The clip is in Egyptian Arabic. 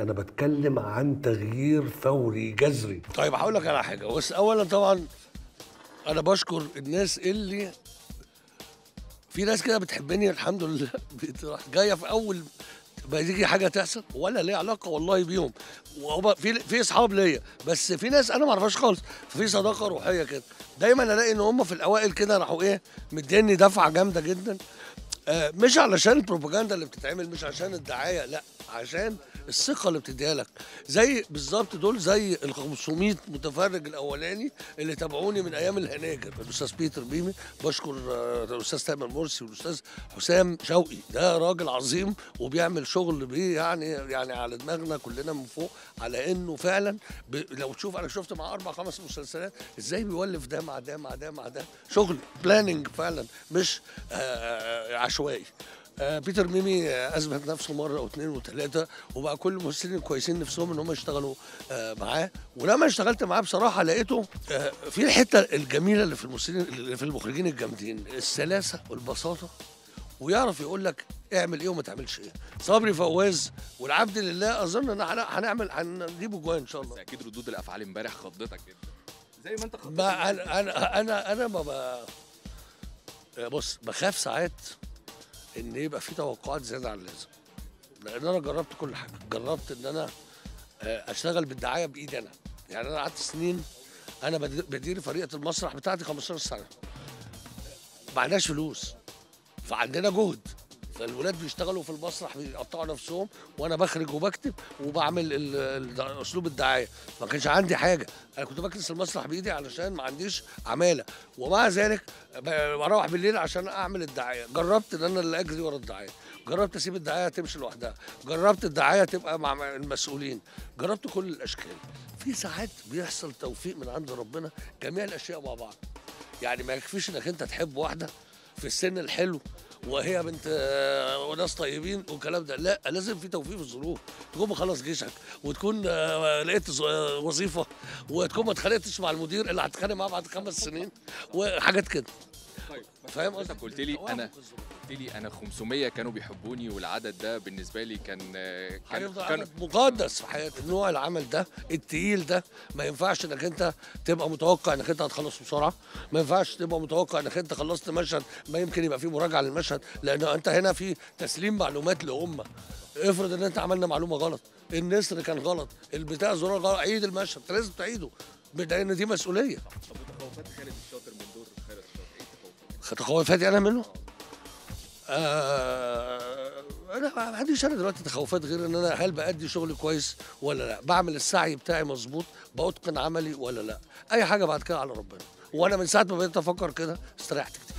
انا بتكلم عن تغيير فوري جذري طيب هقول لك على حاجه بس اولا طبعا انا بشكر الناس اللي في ناس كده بتحبني الحمد لله بتروح جايه في اول ما تيجي حاجه تحصل ولا ليه علاقه والله بيهم وهما في في اصحاب ليا بس في ناس انا ما اعرفهاش خالص في صداقه روحيه كده دايما الاقي ان هم في الاوائل كده راحوا ايه مديني دفعه جامده جدا آه، مش علشان البروباجندا اللي بتتعمل مش عشان الدعايه لا عشان الثقه اللي بتديها لك زي بالظبط دول زي ال 500 متفرج الاولاني اللي تابعوني من ايام الهناجر الاستاذ بيتر بيمي بشكر آه، الاستاذ تامر مرسي والاستاذ حسام شوقي ده راجل عظيم وبيعمل شغل بيه يعني يعني على دماغنا كلنا من فوق على انه فعلا ب... لو تشوف انا شفت مع اربع خمس مسلسلات ازاي بيولف ده مع ده مع ده مع ده شغل بلاننج فعلا مش آه عشوائي آه بيتر ميمي آه اثبت نفسه مره واثنين وثلاثه وبقى كل الممثلين الكويسين نفسهم ان هم يشتغلوا آه معاه ولما اشتغلت معاه بصراحه لقيته آه في الحته الجميله اللي في الممثلين اللي في المخرجين الجامدين السلاسه والبساطه ويعرف يقول لك اعمل ايه وما تعملش ايه صبري فواز والعبد لله اظن ان هن- هنعمل هنجيبه جوان ان شاء الله اكيد ردود الافعال امبارح خضتك جدا زي ما انت خضتك ما انا انا انا انا ما ب... بص بخاف ساعات ان يبقى في توقعات زياده عن اللازم لان انا جربت كل حاجه جربت ان انا آه، اشتغل بالدعايه بايدي انا يعني انا قعدت سنين انا بدير- بدير فريقه المسرح بتاعتي 15 سنه معناش فلوس فعندنا جهد فالولاد بيشتغلوا في المسرح بيقطعوا نفسهم وانا بخرج وبكتب وبعمل ال- ال- اسلوب الدعايه ما كانش عندي حاجه انا كنت بكنس المسرح بايدي علشان ما عنديش عماله ومع ذلك ب- بروح بالليل عشان اعمل الدعايه جربت ان انا اللي اجري ورا الدعايه جربت اسيب الدعايه تمشي لوحدها جربت الدعايه تبقى مع المسؤولين جربت كل الاشكال في ساعات بيحصل توفيق من عند ربنا جميع الاشياء مع بعض يعني ما يكفيش انك انت تحب واحده في السن الحلو وهي بنت آه، وناس طيبين والكلام ده لا لازم في توفيق في الظروف تكون مخلص جيشك وتكون آه، لقيت ز- آه، وظيفه وتكون ما اتخانقتش مع المدير اللي هتتخانق معاه بعد خمس سنين وحاجات كده طيب فاهم حضرتك قصدي؟ قلت لي توافق انا الظروف. قلت لي انا 500 كانوا بيحبوني والعدد ده بالنسبه لي كان كان هيفضل كان عدد مقدس في حياتك نوع العمل ده التقيل ده ما ينفعش انك انت تبقى متوقع انك انت هتخلص بسرعه ما ينفعش تبقى متوقع انك انت خلصت مشهد ما يمكن يبقى فيه مراجعه للمشهد لان انت هنا في تسليم معلومات لامه افرض ان انت عملنا معلومه غلط النسر كان غلط البتاع زرار غلط عيد المشهد انت لازم تعيده لان دي مسؤوليه طب وتخوفات خالد الشاطر من دور خالد الشاطر ايه التخوفات؟ تخوفاتي انا منه آه انا ما عنديش انا دلوقتي تخوفات غير ان انا هل بادي شغلي كويس ولا لا بعمل السعي بتاعي مظبوط باتقن عملي ولا لا اي حاجه بعد كده على ربنا وانا من ساعه ما بقيت افكر كده استريحت كتير